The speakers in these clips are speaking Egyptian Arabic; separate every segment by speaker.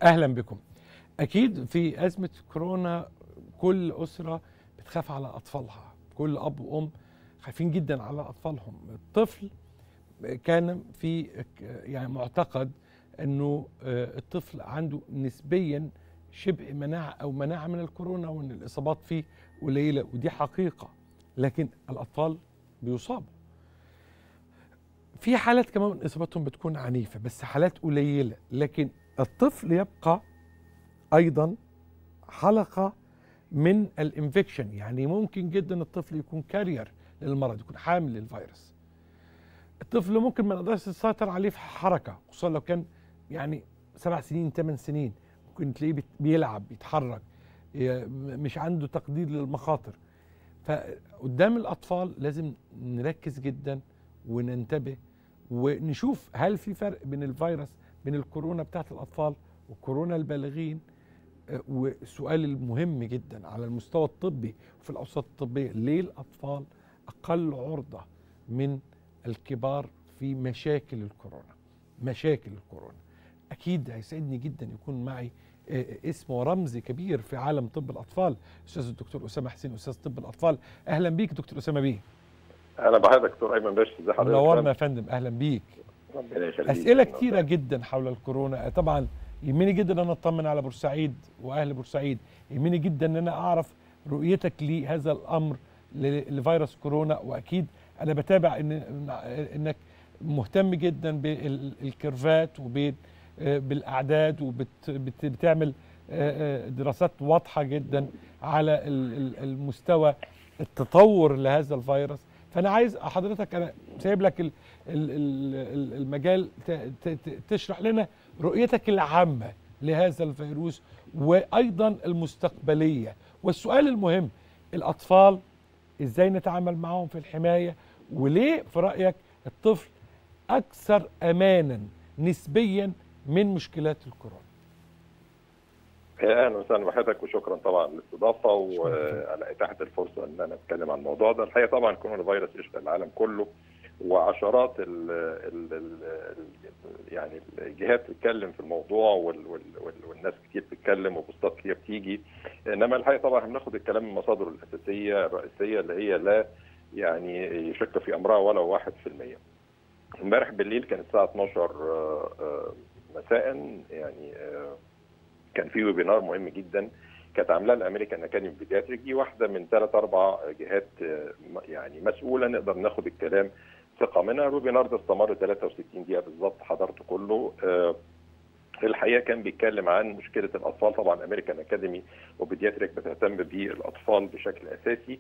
Speaker 1: اهلا بكم اكيد في ازمه كورونا كل اسره بتخاف على اطفالها كل اب وام خايفين جدا على اطفالهم الطفل كان في يعني معتقد انه الطفل عنده نسبيا شبه مناعه او مناعه من الكورونا وان الاصابات فيه قليله ودي حقيقه لكن الاطفال بيصابوا في حالات كمان اصابتهم بتكون عنيفه بس حالات قليله لكن الطفل يبقى ايضا حلقه من الانفكشن يعني ممكن جدا الطفل يكون كارير للمرض يكون حامل للفيروس الطفل ممكن ما نقدرش نسيطر عليه في حركه خصوصا لو كان يعني سبع سنين ثمان سنين ممكن تلاقيه بيلعب بيتحرك مش عنده تقدير للمخاطر فقدام الاطفال لازم نركز جدا وننتبه ونشوف هل في فرق بين الفيروس بين الكورونا بتاعت الاطفال وكورونا البالغين والسؤال المهم جدا على المستوى الطبي وفي الاوساط الطبيه ليه الاطفال اقل عرضه من الكبار في مشاكل الكورونا مشاكل الكورونا اكيد هيسعدني جدا يكون معي اسم ورمز كبير في عالم طب الاطفال استاذ الدكتور اسامه حسين استاذ طب الاطفال اهلا بيك دكتور اسامه بيه
Speaker 2: اهلا بحضرتك دكتور ايمن باشا ازي حضرتك
Speaker 1: منورنا يا فندم اهلا بيك
Speaker 2: ربنا يخليك
Speaker 1: اسئله كتيره جدا حول الكورونا طبعا يهمني جدا ان انا اطمن على بورسعيد واهل بورسعيد يهمني جدا ان انا اعرف رؤيتك لهذا الامر لفيروس كورونا واكيد انا بتابع ان انك مهتم جدا بالكيرفات وبين بالاعداد وبتعمل دراسات واضحه جدا على المستوى التطور لهذا الفيروس فانا عايز حضرتك انا سايب لك المجال تشرح لنا رؤيتك العامه لهذا الفيروس وايضا المستقبليه والسؤال المهم الاطفال ازاي نتعامل معهم في الحمايه وليه في رايك الطفل اكثر امانا نسبيا من مشكلات الكورونا
Speaker 2: اهلا وسهلا بحضرتك وشكرا طبعا للاستضافه وعلى اتاحه الفرصه ان انا اتكلم عن الموضوع ده الحقيقه طبعا كورونا فيروس يشغل العالم كله وعشرات ال ال ال يعني الجهات بتتكلم في الموضوع وال وال والناس كتير بتتكلم وبوستات كتير بتيجي انما الحقيقه طبعا بناخد الكلام من مصادره الاساسيه الرئيسيه اللي هي لا يعني يشك في امرها ولا 1% امبارح بالليل كانت الساعه 12 مساء يعني كان في ويبينار مهم جدا كانت عاملاه الامريكان اكاديمي بيدياتريك دي واحده من ثلاث اربع جهات يعني مسؤوله نقدر ناخد الكلام ثقه منها الويبينار ده استمر 63 دقيقه بالظبط حضرته كله الحقيقه كان بيتكلم عن مشكله الاطفال طبعا امريكان اكاديمي وبيدياتريك بتهتم بالاطفال بشكل اساسي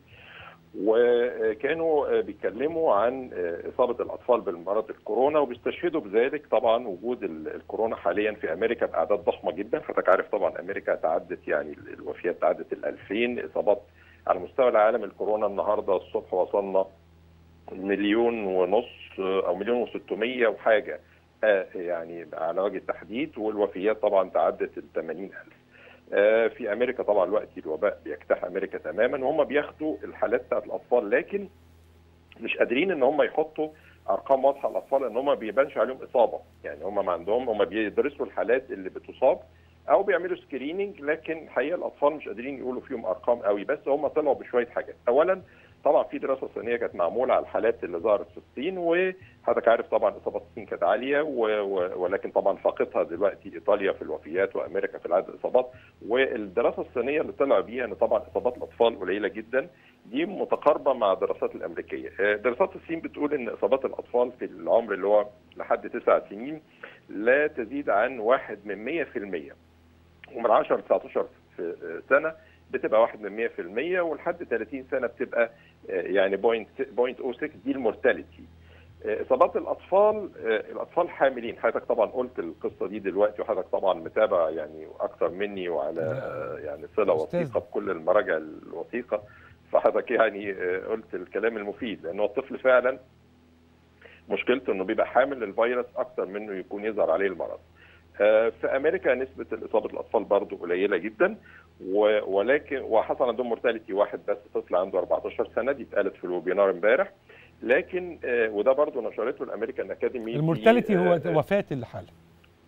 Speaker 2: وكانوا بيتكلموا عن اصابه الاطفال بالمرض الكورونا وبيستشهدوا بذلك طبعا وجود الكورونا حاليا في امريكا باعداد ضخمه جدا حضرتك عارف طبعا امريكا تعدت يعني الوفيات تعدت ال 2000 اصابات على مستوى العالم الكورونا النهارده الصبح وصلنا مليون ونص او مليون وستمية وحاجه يعني على وجه التحديد والوفيات طبعا تعدت ال 80000 في امريكا طبعا دلوقتي الوباء بيجتاح امريكا تماما وهم بياخدوا الحالات بتاعت الاطفال لكن مش قادرين ان هم يحطوا ارقام واضحه للاطفال لان هم ما بيبانش عليهم اصابه يعني هم ما عندهم هم بيدرسوا الحالات اللي بتصاب او بيعملوا سكريننج لكن الحقيقه الاطفال مش قادرين يقولوا فيهم ارقام قوي بس هم طلعوا بشويه حاجات اولا طبعا في دراسه صينيه كانت معموله على الحالات اللي ظهرت في الصين وحضرتك عارف طبعا اصابات الصين كانت عاليه و... و... ولكن طبعا فاقتها دلوقتي ايطاليا في الوفيات وامريكا في عدد الاصابات والدراسه الصينيه اللي طلع بيها ان طبعا اصابات الاطفال قليله جدا دي متقاربه مع الدراسات الامريكيه دراسات الصين بتقول ان اصابات الاطفال في العمر اللي هو لحد تسع سنين لا تزيد عن واحد من 100% ومن 10 ل 19 سنه بتبقى واحد من 100% ولحد 30 سنه بتبقى يعني بوينت بوينت 06 دي المورتاليتي اصابات الاطفال الاطفال حاملين حضرتك طبعا قلت القصه دي دلوقتي وحضرتك طبعا متابع يعني اكثر مني وعلى يعني صله وثيقه بكل المراجع الوثيقه فحضرتك يعني قلت الكلام المفيد لان الطفل فعلا مشكلته انه بيبقى حامل للفيروس اكثر منه يكون يظهر عليه المرض في امريكا نسبه اصابه الاطفال برضه قليله جدا ولكن وحصل عندهم مورتاليتي واحد بس طفل عنده 14 سنه دي اتقالت في الويبينار امبارح لكن وده برضه نشرته الامريكان اكاديمي
Speaker 1: المورتاليتي هو وفاه الحاله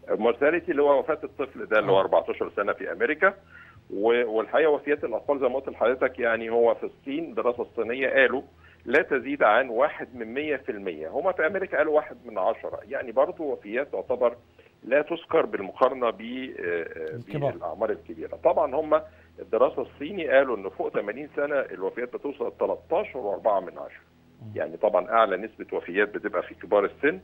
Speaker 2: مورتاليتي اللي هو وفاه الطفل ده اللي هو 14 سنه في امريكا والحقيقه وفيات الاطفال زي ما قلت لحضرتك يعني هو في الصين الدراسه الصينيه قالوا لا تزيد عن واحد من 100% هما في امريكا قالوا واحد من عشرة يعني برضه وفيات تعتبر لا تذكر بالمقارنه بالاعمار الكبيره طبعا هم الدراسه الصيني قالوا ان فوق 80 سنه الوفيات بتوصل 13 و4 من عشرة يعني طبعا اعلى نسبه وفيات بتبقى في كبار السن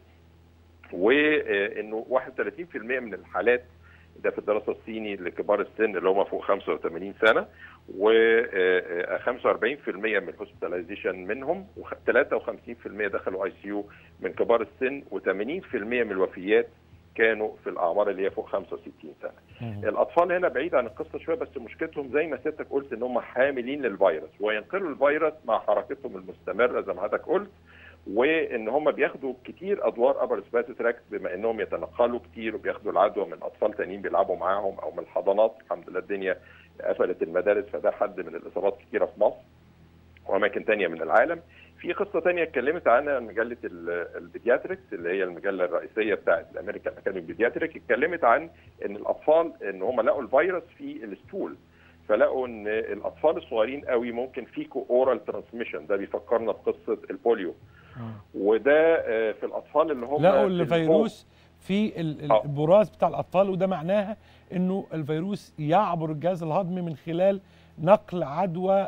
Speaker 2: وانه 31% من الحالات ده في الدراسه الصيني لكبار السن اللي هم فوق 85 سنه و 45% من الهوسبيتاليزيشن منهم و53% دخلوا اي سي يو من كبار السن و80% من الوفيات كانوا في الاعمار اللي هي فوق 65 سنه. مم. الاطفال هنا بعيد عن القصه شويه بس مشكلتهم زي ما سيادتك قلت ان هم حاملين للفيروس وينقلوا الفيروس مع حركتهم المستمره زي ما حضرتك قلت وان هم بياخدوا كتير ادوار ابر سباتو تراكت بما انهم يتنقلوا كتير وبياخدوا العدوى من اطفال تانيين بيلعبوا معاهم او من الحضانات الحمد لله الدنيا قفلت المدارس فده حد من الاصابات كتيره في مصر واماكن تانية من العالم في قصه تانية اتكلمت عنها مجله البيدياتريكس اللي هي المجله الرئيسيه بتاعت الامريكان اكاديمي بيدياتريك اتكلمت عن ان الاطفال ان هم لقوا الفيروس في الستول فلقوا ان الاطفال الصغيرين قوي ممكن فيكو اورال ترانسميشن ده بيفكرنا بقصه البوليو وده في الاطفال اللي هم
Speaker 1: لقوا الفيروس في البراز بتاع الاطفال وده معناها انه الفيروس يعبر الجهاز الهضمي من خلال نقل عدوى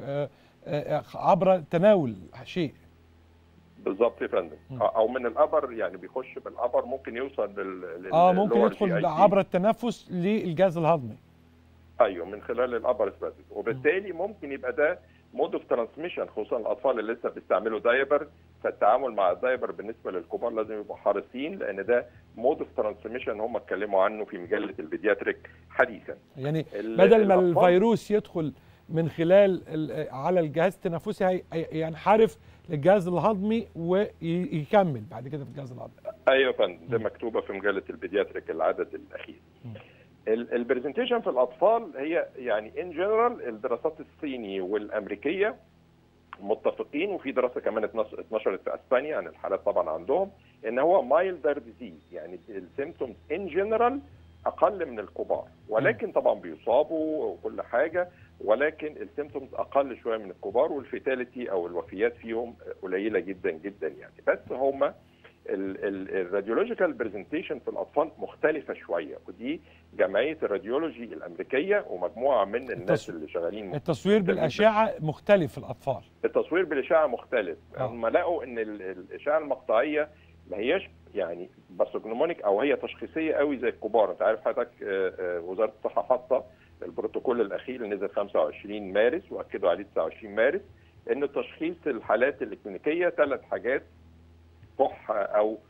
Speaker 1: عبر تناول شيء
Speaker 2: بالظبط يا فندم او من الابر يعني بيخش بالابر ممكن يوصل لل
Speaker 1: اه ممكن يدخل عبر التنفس للجهاز الهضمي
Speaker 2: ايوه من خلال الابر سباتيك وبالتالي ممكن يبقى ده مود اوف ترانسميشن خصوصا الاطفال اللي لسه بيستعملوا دايبر فالتعامل مع الدايبر بالنسبه للكبار لازم يبقوا حريصين لان ده مود اوف ترانسميشن هم اتكلموا عنه في مجله البيدياتريك حديثا
Speaker 1: يعني بدل ما الفيروس يدخل من خلال على الجهاز التنفسي ينحرف للجهاز الهضمي ويكمل بعد كده في الجهاز الهضمي
Speaker 2: ايوه يا فندم ده مكتوبه في مجله البيدياتريك العدد الاخير البرزنتيشن في الاطفال هي يعني ان جنرال الدراسات الصيني والامريكيه متفقين وفي دراسه كمان اتنشرت في اسبانيا عن الحالات طبعا عندهم ان هو مايلدر ديزيز يعني السيمتومز ان جنرال اقل من الكبار ولكن طبعا بيصابوا وكل حاجه ولكن السيمتومز اقل شويه من الكبار والفيتاليتي او الوفيات فيهم قليله جدا جدا يعني بس هم الراديولوجيكال برزنتيشن في الاطفال مختلفه شويه ودي جمعيه الراديولوجي الامريكيه ومجموعه من الناس اللي شغالين
Speaker 1: التصوير بالاشعه مختلف في الاطفال
Speaker 2: التصوير بالاشعه مختلف هم لقوا ان الاشعه المقطعيه ما هياش يعني باسوجنومونيك او هي تشخيصيه قوي زي الكبار انت عارف حضرتك وزاره الصحه حاطه البروتوكول الاخير اللي نزل 25 مارس واكدوا عليه 29 مارس ان تشخيص الحالات الكلينيكيه ثلاث حاجات كح او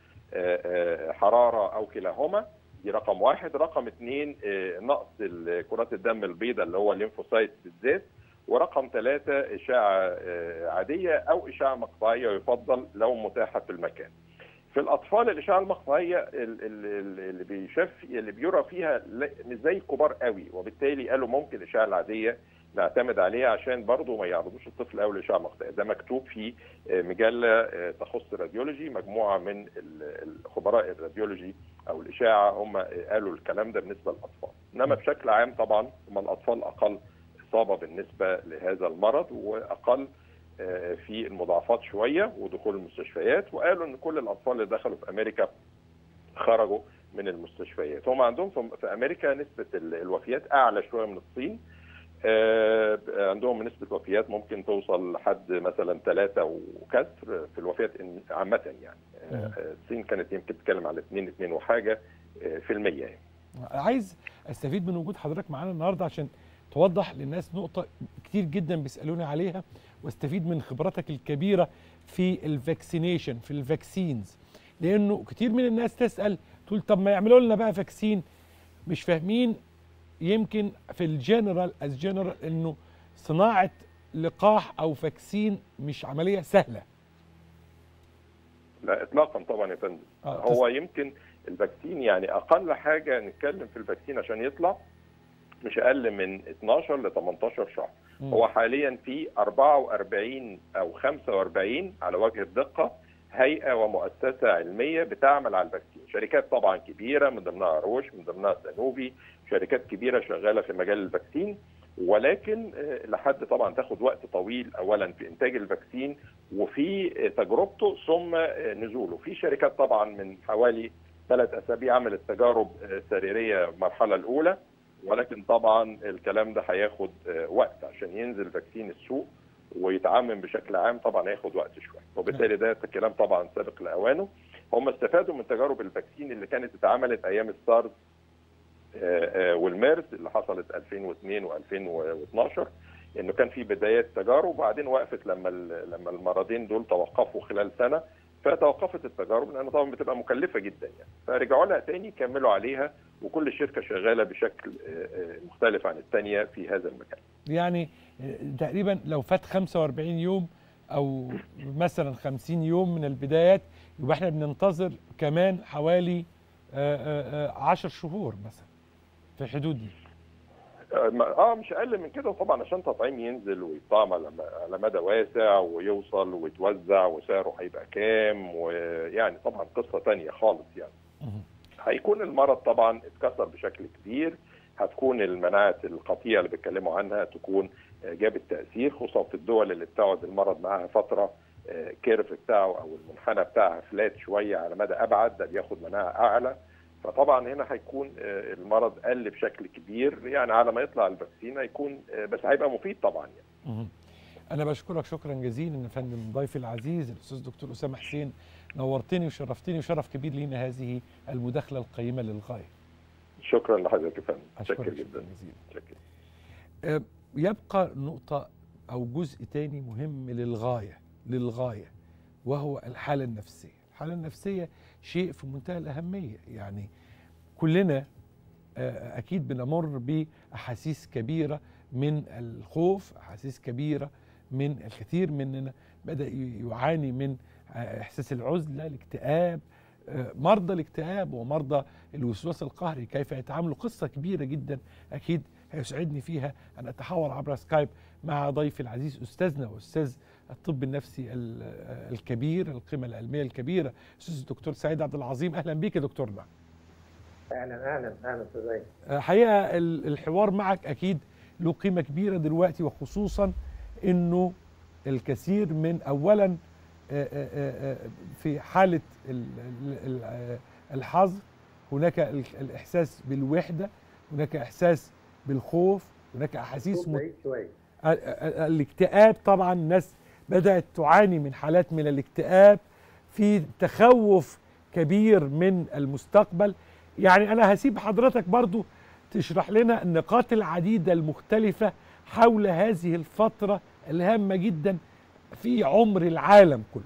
Speaker 2: حراره او كلاهما دي رقم واحد رقم اثنين نقص كرات الدم البيضاء اللي هو الليمفوسايت بالذات ورقم ثلاثة إشاعة عادية أو إشاعة مقطعية يفضل لو متاحة في المكان في الأطفال الإشاعة المقطعية اللي بيشاف اللي بيرى فيها مش زي الكبار قوي وبالتالي قالوا ممكن الإشاعة العادية نعتمد عليها عشان برضه ما يعرضوش الطفل قوي للاشعه المقطعيه ده مكتوب في مجله تخص الراديولوجي مجموعه من خبراء الراديولوجي او الاشاعه هم قالوا الكلام ده بالنسبه للاطفال انما بشكل عام طبعا هم الاطفال اقل اصابه بالنسبه لهذا المرض واقل في المضاعفات شويه ودخول المستشفيات وقالوا ان كل الاطفال اللي دخلوا في امريكا خرجوا من المستشفيات هم عندهم في امريكا نسبه الوفيات اعلى شويه من الصين عندهم نسبة وفيات ممكن توصل لحد مثلا ثلاثة وكسر في الوفيات عامة يعني الصين كانت يمكن تتكلم على 2 2 وحاجة في المية يعني.
Speaker 1: عايز استفيد من وجود حضرتك معانا النهارده عشان توضح للناس نقطة كتير جدا بيسألوني عليها واستفيد من خبرتك الكبيرة في الفاكسينيشن في الفاكسينز لأنه كتير من الناس تسأل تقول طب ما يعملوا لنا بقى فاكسين مش فاهمين يمكن في الجنرال از جنرال انه صناعه لقاح او فاكسين مش عمليه سهله
Speaker 2: لا اطلاقا طبعا يا فندم آه هو يمكن الفاكسين يعني اقل حاجه نتكلم في الفاكسين عشان يطلع مش اقل من 12 ل 18 شهر م. هو حاليا في 44 او 45 على وجه الدقه هيئه ومؤسسه علميه بتعمل على الفاكسين، شركات طبعا كبيره من ضمنها روش من ضمنها سانوفي، شركات كبيره شغاله في مجال الفاكسين ولكن لحد طبعا تاخد وقت طويل اولا في انتاج الفاكسين وفي تجربته ثم نزوله، في شركات طبعا من حوالي ثلاث اسابيع عملت تجارب سريريه المرحله الاولى ولكن طبعا الكلام ده هياخد وقت عشان ينزل فاكسين السوق ويتعمم بشكل عام طبعا هياخد وقت شويه وبالتالي ده الكلام طبعا سابق لاوانه هم استفادوا من تجارب الفاكسين اللي كانت اتعملت ايام السارس والميرس اللي حصلت 2002 و2012 انه كان في بدايات تجارب وبعدين وقفت لما لما المرضين دول توقفوا خلال سنه فتوقفت التجارب لان طبعا بتبقى مكلفه جدا يعني فرجعوا لها تاني كملوا عليها وكل شركه شغاله بشكل مختلف عن الثانيه في هذا المكان.
Speaker 1: يعني تقريبا لو فات 45 يوم او مثلا 50 يوم من البدايات يبقى احنا بننتظر كمان حوالي 10 شهور مثلا في الحدود دي.
Speaker 2: اه مش اقل من كده طبعا عشان تطعيم ينزل ويطعم على مدى واسع ويوصل ويتوزع وسعره هيبقى كام ويعني طبعا قصه ثانيه خالص يعني. هيكون المرض طبعا اتكسر بشكل كبير هتكون المناعه القطيعه اللي بيتكلموا عنها تكون جابت تاثير خصوصا في الدول اللي بتقعد المرض معاها فتره كيرف بتاعه او المنحنى بتاعها فلات شويه على مدى ابعد ده بياخد مناعه اعلى فطبعا هنا هيكون المرض قل بشكل كبير يعني على ما يطلع الفاكسين هيكون بس هيبقى مفيد طبعا يعني.
Speaker 1: انا بشكرك شكرا جزيلا يا فندم ضيفي العزيز الاستاذ دكتور اسامه حسين نورتني وشرفتني وشرف كبير لينا هذه المداخله القيمه للغايه.
Speaker 2: شكرا لحضرتك يا فندم
Speaker 1: شكرا جدا جزيلا. يبقى نقطه او جزء تاني مهم للغايه للغايه وهو الحاله النفسيه، الحاله النفسيه شيء في منتهى الاهميه يعني كلنا اكيد بنمر باحاسيس كبيره من الخوف، احاسيس كبيره من الكثير مننا بدا يعاني من احساس العزله الاكتئاب مرضى الاكتئاب ومرضى الوسواس القهري كيف يتعاملوا قصه كبيره جدا اكيد هيسعدني فيها ان اتحاور عبر سكايب مع ضيفي العزيز استاذنا واستاذ الطب النفسي الكبير القيمه العلميه الكبيره استاذ الدكتور سعيد عبد العظيم اهلا بك يا دكتورنا
Speaker 3: اهلا اهلا اهلا استاذ
Speaker 1: حقيقه الحوار معك اكيد له قيمه كبيره دلوقتي وخصوصا انه الكثير من اولا في حالة الحظر هناك الإحساس بالوحدة هناك إحساس بالخوف هناك أحاسيس
Speaker 3: مت...
Speaker 1: الاكتئاب طبعا الناس بدأت تعاني من حالات من الاكتئاب في تخوف كبير من المستقبل يعني أنا هسيب حضرتك برضو تشرح لنا النقاط العديدة المختلفة حول هذه الفترة الهامة جدا في عمر العالم كله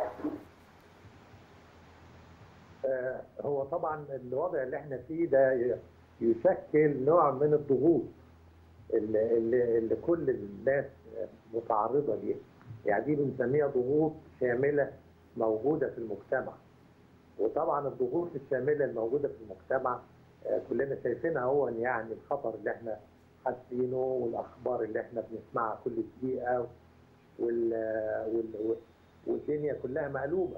Speaker 3: آه هو طبعا الوضع اللي احنا فيه ده يشكل نوع من الضغوط اللي, اللي, اللي كل الناس متعرضه ليها يعني دي بنسميها ضغوط شامله موجوده في المجتمع وطبعا الضغوط الشامله الموجوده في المجتمع آه كلنا شايفينها هو يعني الخطر اللي احنا حاسينه والاخبار اللي احنا بنسمعها كل دقيقه وال... وال... والدنيا كلها مقلوبه.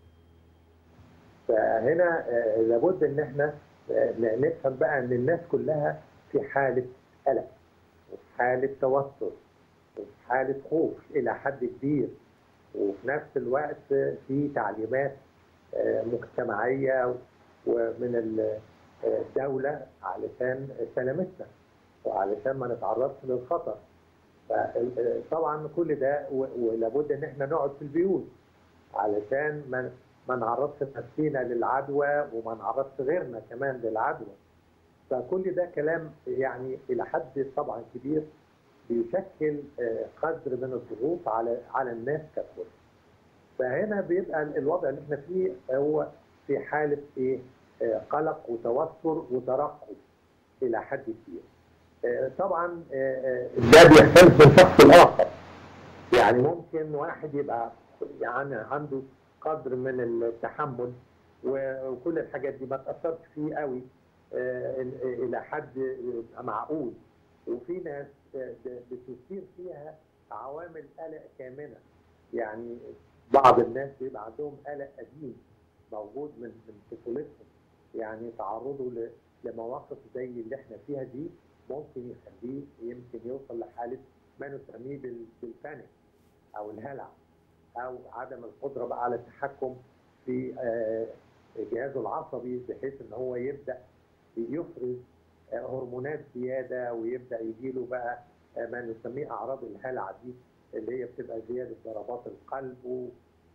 Speaker 3: فهنا لابد ان احنا نفهم بقى ان الناس كلها في حاله قلق وفي حاله توتر وفي حاله خوف الى حد كبير وفي نفس الوقت في تعليمات مجتمعيه ومن الدوله علشان سلامتنا وعلشان ما نتعرضش للخطر. طبعا كل ده ولابد ان احنا نقعد في البيوت علشان ما ما نعرضش نفسينا للعدوى وما نعرضش غيرنا كمان للعدوى فكل ده كلام يعني الى حد طبعا كبير بيشكل قدر من الضغوط على على الناس ككل فهنا بيبقى الوضع اللي احنا فيه هو في حاله ايه قلق وتوتر وترقب الى حد كبير طبعا ده بيختلف من شخص لاخر يعني ممكن واحد يبقى يعني عنده قدر من التحمل وكل الحاجات دي ما تاثرش فيه قوي الى حد معقول وفي ناس بتثير فيها عوامل قلق كامنه يعني بعض الناس بيبقى عندهم قلق قديم موجود من من طفولتهم يعني تعرضوا ل- لمواقف زي اللي احنا فيها دي ممكن يخليه يمكن يوصل لحاله ما نسميه بال- بالبانيك او الهلع او عدم القدره بقى على التحكم في آه، جهازه العصبي بحيث ان هو يبدا يفرز آه، هرمونات زياده ويبدا يجيله بقى آه، ما نسميه اعراض الهلع دي اللي هي بتبقى زياده ضربات القلب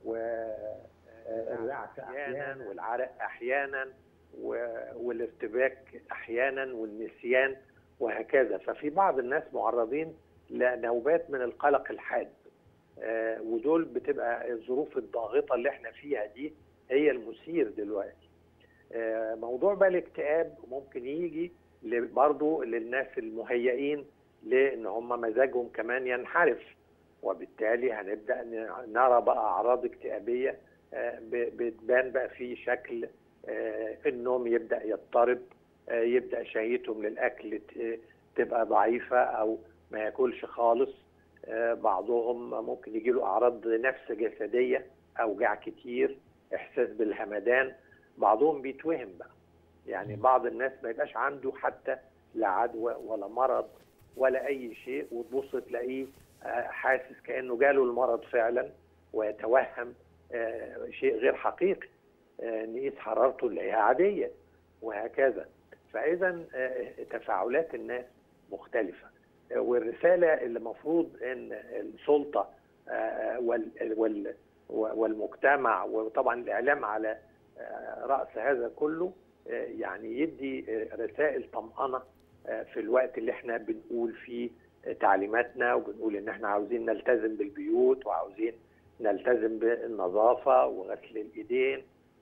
Speaker 3: والرعشه
Speaker 4: احيانا والعرق احيانا و- والارتباك احيانا والنسيان وهكذا ففي بعض الناس معرضين لنوبات من القلق الحاد آه، ودول بتبقى الظروف الضاغطه اللي احنا فيها دي هي المثير دلوقتي آه، موضوع بقى الاكتئاب ممكن يجي ل- برضو للناس المهيئين لان هم مزاجهم كمان ينحرف وبالتالي هنبدا ن- نرى بقى اعراض اكتئابيه آه، ب- بتبان بقى في شكل آه، النوم يبدا يضطرب آه، يبدا شهيتهم للاكل ت- تبقى ضعيفه او ما ياكلش خالص آه، بعضهم ممكن يجي له اعراض نفس جسديه اوجاع كتير احساس بالهمدان بعضهم بيتوهم بقى يعني بعض الناس ما يبقاش عنده حتى لا عدوى ولا مرض ولا اي شيء وتبص تلاقيه آه، حاسس كانه جاله المرض فعلا ويتوهم آه، شيء غير حقيقي آه، نقيس حرارته اللي هي عاديه وهكذا فاذا آه، تفاعلات الناس مختلفه آه، والرساله اللي المفروض ان السلطه آه، وال وال والمجتمع وطبعا الاعلام على آه، راس هذا كله آه، يعني يدي آه، رسائل طمأنه آه، في الوقت اللي احنا بنقول فيه آه، تعليماتنا وبنقول ان احنا عاوزين نلتزم بالبيوت وعاوزين نلتزم بالنظافه وغسل الايدين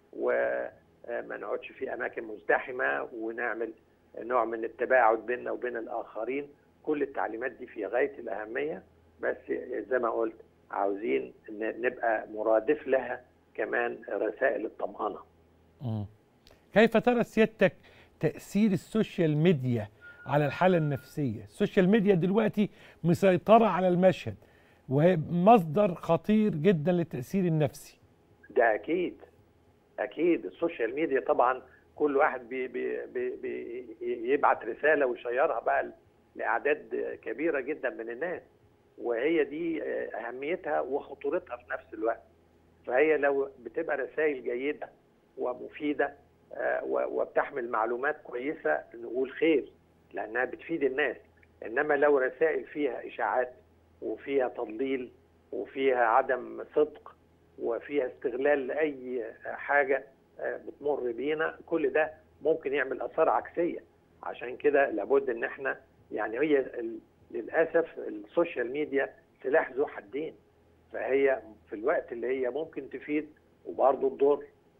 Speaker 4: وما نقعدش في اماكن مزدحمه ونعمل نوع من التباعد بيننا وبين الاخرين كل التعليمات دي في غايه الاهميه بس زي ما قلت عاوزين ن- نبقى مرادف لها كمان رسائل الطمأنه
Speaker 1: مم. كيف ترى سيادتك تأثير السوشيال ميديا على الحالة النفسية السوشيال ميديا دلوقتي مسيطرة على المشهد وهي مصدر خطير جدا للتأثير النفسي
Speaker 4: ده اكيد اكيد السوشيال ميديا طبعا كل واحد بي بي بي بي يبعت رساله ويشيرها بقى لاعداد كبيره جدا من الناس وهي دي اهميتها وخطورتها في نفس الوقت فهي لو بتبقى رسائل جيده ومفيده آه، و- وبتحمل معلومات كويسه نقول خير لانها بتفيد الناس انما لو رسائل فيها اشاعات وفيها تضليل وفيها عدم صدق وفيها استغلال لاي حاجه آه، بتمر بينا كل ده ممكن يعمل اثار عكسيه عشان كده لابد ان احنا يعني هي ال- للاسف السوشيال ميديا سلاح ذو حدين فهي في الوقت اللي هي ممكن تفيد وبرضه تضر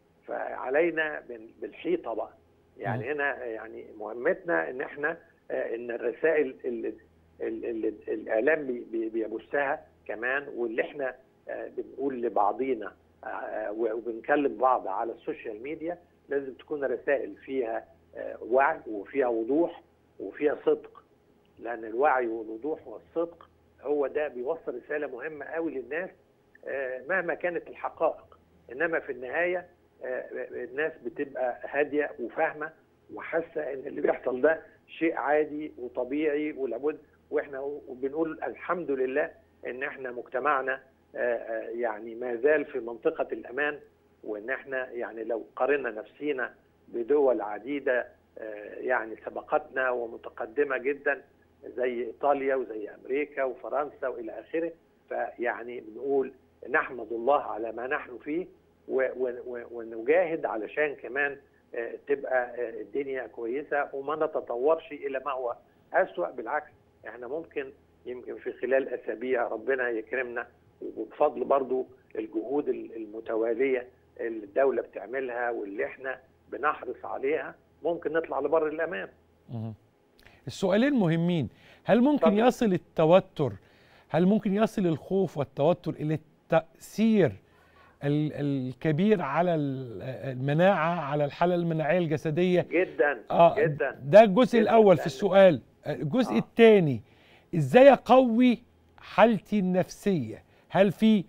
Speaker 4: فعلينا بال- بالحيطه بقى يعني هنا يعني مهمتنا ان احنا آه، ان الرسائل اللي, اللي اللي الاعلام بي- بي- بيبثها كمان واللي احنا آه، بنقول لبعضينا آه، آه، وبنكلم بعض على السوشيال ميديا لازم تكون رسائل فيها آه، وعي وفيها وضوح وفيها صدق لان الوعي والوضوح والصدق هو ده بيوصل رساله مهمه قوي للناس آه، مهما كانت الحقائق انما في النهايه آه، الناس بتبقى هاديه وفاهمه وحاسه ان اللي بيحصل ده شيء عادي وطبيعي ولابد واحنا بنقول الحمد لله ان احنا مجتمعنا آه، آه، يعني ما زال في منطقه الامان وان احنا يعني لو قارنا نفسينا بدول عديده آه، يعني سبقتنا ومتقدمه جدا زي ايطاليا وزي امريكا وفرنسا والى اخره فيعني بنقول نحمد الله على ما نحن فيه و- و- و- ونجاهد علشان كمان آه، تبقى آه، الدنيا كويسه وما نتطورش الى ما هو اسوأ بالعكس احنا ممكن يمكن في خلال اسابيع ربنا يكرمنا وبفضل برضو الجهود ال- المتواليه اللي الدوله بتعملها واللي احنا بنحرص عليها ممكن نطلع لبر الامان
Speaker 1: مم. السؤالين مهمين هل ممكن
Speaker 4: اتفضل.
Speaker 1: يصل التوتر هل ممكن يصل الخوف والتوتر الى التأثير ال- الكبير على ال- المناعة على الحالة المناعية الجسدية
Speaker 4: جدا
Speaker 1: اه
Speaker 4: جدا
Speaker 1: ده الجزء
Speaker 4: جداً
Speaker 1: الاول في
Speaker 4: لأن-
Speaker 1: السؤال الجزء
Speaker 4: آه.
Speaker 1: الثاني ازاي اقوي حالتي النفسيه هل في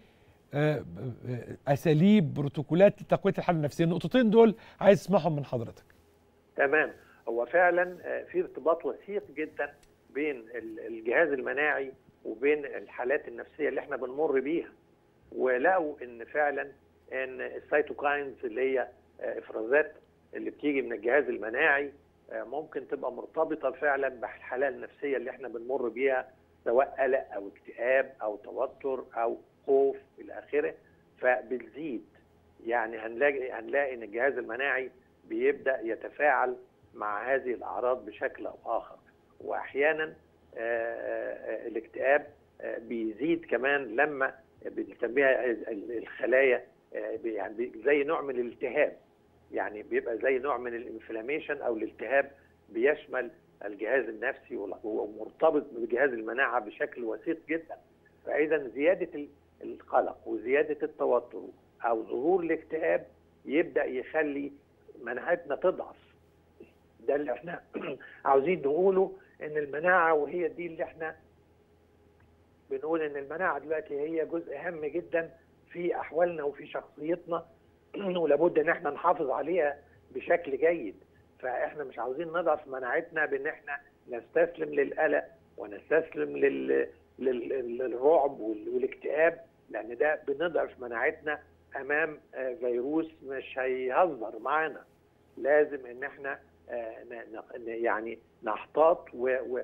Speaker 1: آه، آه، اساليب بروتوكولات لتقويه الحاله النفسيه النقطتين دول عايز اسمعهم من حضرتك
Speaker 4: تمام هو فعلا آه، في ارتباط وثيق جدا بين ال- الجهاز المناعي وبين الحالات النفسيه اللي احنا بنمر بيها ولقوا ان فعلا ان السيتوكاينز اللي هي آه، افرازات اللي بتيجي من الجهاز المناعي آه، ممكن تبقى مرتبطه فعلا بالحاله النفسيه اللي احنا بنمر بيها سواء قلق او اكتئاب او توتر او خوف الى اخره فبتزيد يعني هنلاقي هنلاقي ان الجهاز المناعي بيبدا يتفاعل مع هذه الاعراض بشكل او اخر واحيانا آه، آه، الاكتئاب آه، بيزيد كمان لما بنسميها ال- ال- الخلايا آه، بي- يعني بي- زي نوع من الالتهاب يعني بيبقى زي نوع من الانفلاميشن او الالتهاب بيشمل الجهاز النفسي وال- ومرتبط بجهاز المناعه بشكل وثيق جدا فاذا زياده ال- القلق وزياده التوتر او ظهور الاكتئاب يبدا يخلي مناعتنا تضعف ده اللي احنا عاوزين نقوله ان المناعه وهي دي اللي احنا بنقول ان المناعه دلوقتي هي جزء هام جدا في احوالنا وفي شخصيتنا ولابد ان احنا نحافظ عليها بشكل جيد فاحنا مش عاوزين نضعف مناعتنا بان احنا نستسلم للقلق ونستسلم لل... لل... للرعب وال... والاكتئاب لان ده بنضعف مناعتنا امام آه، فيروس مش هيهزر معانا لازم ان احنا آه، ن- ن- يعني نحتاط و... و...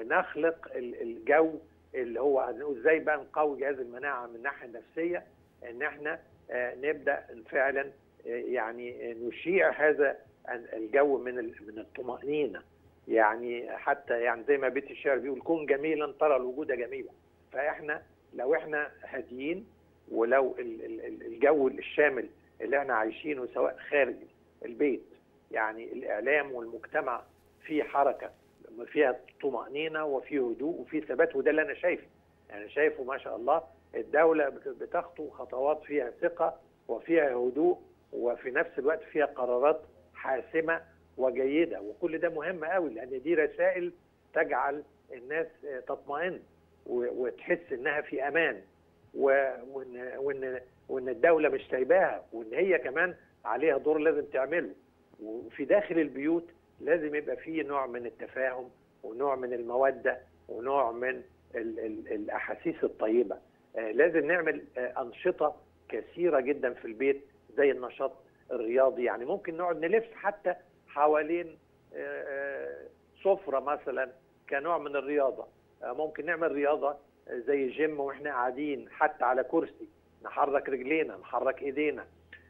Speaker 4: ونخلق ال- الجو اللي هو هنقول ازاي بقى نقوي جهاز المناعه من الناحيه النفسيه ان احنا آه، نبدا فعلا آه، يعني نشيع هذا الجو من ال- من الطمانينه يعني حتى يعني زي ما بيت الشعر بيقول كن جميلا ترى الوجود جميلا فاحنا لو احنا هاديين ولو ال- ال- ال- الجو الشامل اللي احنا عايشينه سواء خارج البيت يعني الاعلام والمجتمع فيه حركه فيها طمانينه وفيه هدوء وفيه ثبات وده اللي انا شايفه يعني شايفه ما شاء الله الدوله بت- بتخطو خطوات فيها ثقه وفيها هدوء وفي نفس الوقت فيها قرارات حاسمه وجيده وكل ده مهم قوي لان دي رسائل تجعل الناس آه، تطمئن و- وتحس انها في امان و- وان وان وان الدوله مش سايباها وان هي كمان عليها دور لازم تعمله وفي داخل البيوت لازم يبقى فيه نوع من التفاهم ونوع من الموده ونوع من ال ال الاحاسيس الطيبه آه لازم نعمل آه انشطه كثيره جدا في البيت زي النشاط الرياضي يعني ممكن نقعد نلف حتى حوالين آه، آه، سفره مثلا كنوع من الرياضه آه، ممكن نعمل رياضه آه، زي جيم واحنا قاعدين حتى على كرسي نحرك رجلينا نحرك ايدينا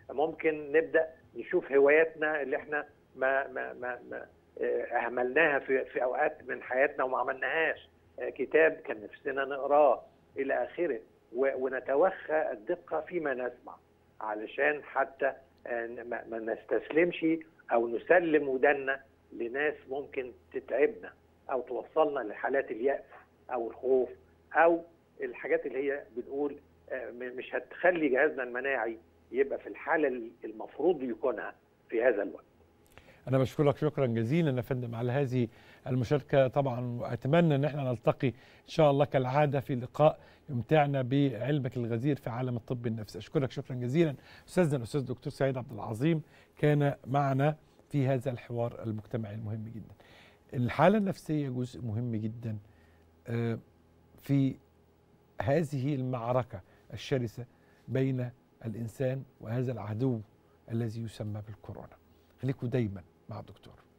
Speaker 4: ممكن نبدا نشوف هواياتنا اللي احنا ما ما ما, ما آه، اهملناها في في اوقات من حياتنا وما عملناهاش آه، كتاب كان نفسنا نقراه الى اخره و- ونتوخى الدقه فيما نسمع علشان حتى آه، ما ما نستسلمش او نسلم ودنا لناس ممكن تتعبنا او توصلنا لحالات اليأس او الخوف او الحاجات اللي هي بنقول آه، م- مش هتخلي جهازنا المناعي يبقى في الحاله اللي المفروض يكونها في هذا الوقت
Speaker 1: انا بشكرك شكرا جزيلا يا فندم على هذه المشاركه طبعا واتمنى ان احنا نلتقي ان شاء الله كالعاده في لقاء يمتعنا بعلمك الغزير في عالم الطب النفسي اشكرك شكرا جزيلا استاذنا الاستاذ دكتور سعيد عبد العظيم كان معنا في هذا الحوار المجتمعي المهم جدا الحاله النفسيه جزء مهم جدا آه، في هذه المعركه الشرسه بين الانسان وهذا العدو الذي يسمى بالكورونا خليكم دايما مع الدكتور